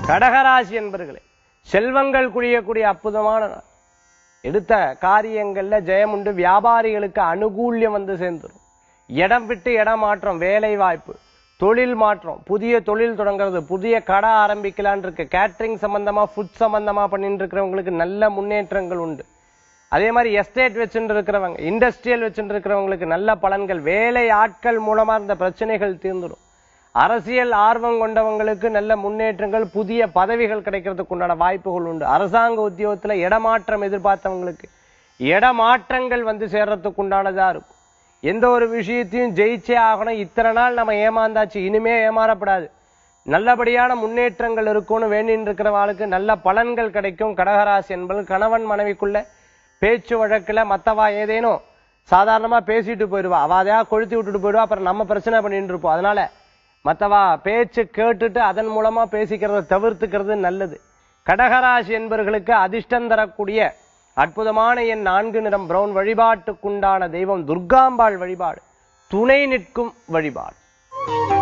கடகராசி என்பர்களே செல்வங்கள் குழியக்கூடிய அற்புதமான நாள் எடுத்த காரியங்கள்ல ஜெயம் உண்டு வியாபாரிகளுக்கு அனுகூல்யம் வந்து சேர்ந்துடும் இடம் விட்டு இடம் மாற்றம் வேலை வாய்ப்பு தொழில் மாற்றம் புதிய தொழில் தொடங்குறது புதிய கடை ஆரம்பிக்கலான் இருக்கு கேட்டரிங் சம்பந்தமா ஃபுட் சம்பந்தமா பண்ணிட்டு இருக்கிறவங்களுக்கு நல்ல முன்னேற்றங்கள் உண்டு அதே மாதிரி எஸ்டேட் வச்சுட்டு இருக்கிறவங்க இண்டஸ்ட்ரியல் வச்சுட்டு இருக்கிறவங்களுக்கு நல்ல பலன்கள் வேலை ஆட்கள் மூலமா இருந்த பிரச்சனைகள் தீர்ந்துடும் அரசியல் ஆர்வம் கொண்டவங்களுக்கு நல்ல முன்னேற்றங்கள் புதிய பதவிகள் கிடைக்கிறதுக்கு உண்டான வாய்ப்புகள் உண்டு அரசாங்க உத்தியோகத்துல இடமாற்றம் எதிர்பார்த்தவங்களுக்கு இடமாற்றங்கள் வந்து சேர்றதுக்கு உண்டானதா இருக்கும் எந்த ஒரு விஷயத்தையும் ஜெயிச்சே ஆகணும் இத்தனை நாள் நம்ம ஏமாந்தாச்சு இனிமே ஏமாறப்படாது நல்லபடியான முன்னேற்றங்கள் இருக்கும்னு வேண்டின்னு இருக்கிறவாளுக்கு நல்ல பலன்கள் கிடைக்கும் கடகராசி என்பது கணவன் மனைவிக்குள்ள பேச்சு வழக்குல மத்தவா ஏதேனும் சாதாரணமா பேசிட்டு போயிடுவா அவ அதையா கொளுத்தி விட்டுட்டு போயிடுவா அப்புறம் நம்ம பிரச்சனை பண்ணிட்டு இருப்போம் அதனால மத்தவா பேச்சு கேட்டுட்டு அதன் மூலமா பேசிக்கிறத தவிர்த்துக்கிறது நல்லது கடகராசி என்பவர்களுக்கு அதிர்ஷ்டம் தரக்கூடிய அற்புதமான என் நான்கு நிறம் பிரவுன் வழிபாட்டுக்குண்டான தெய்வம் துர்காம்பாள் வழிபாடு துணை நிற்கும் வழிபாடு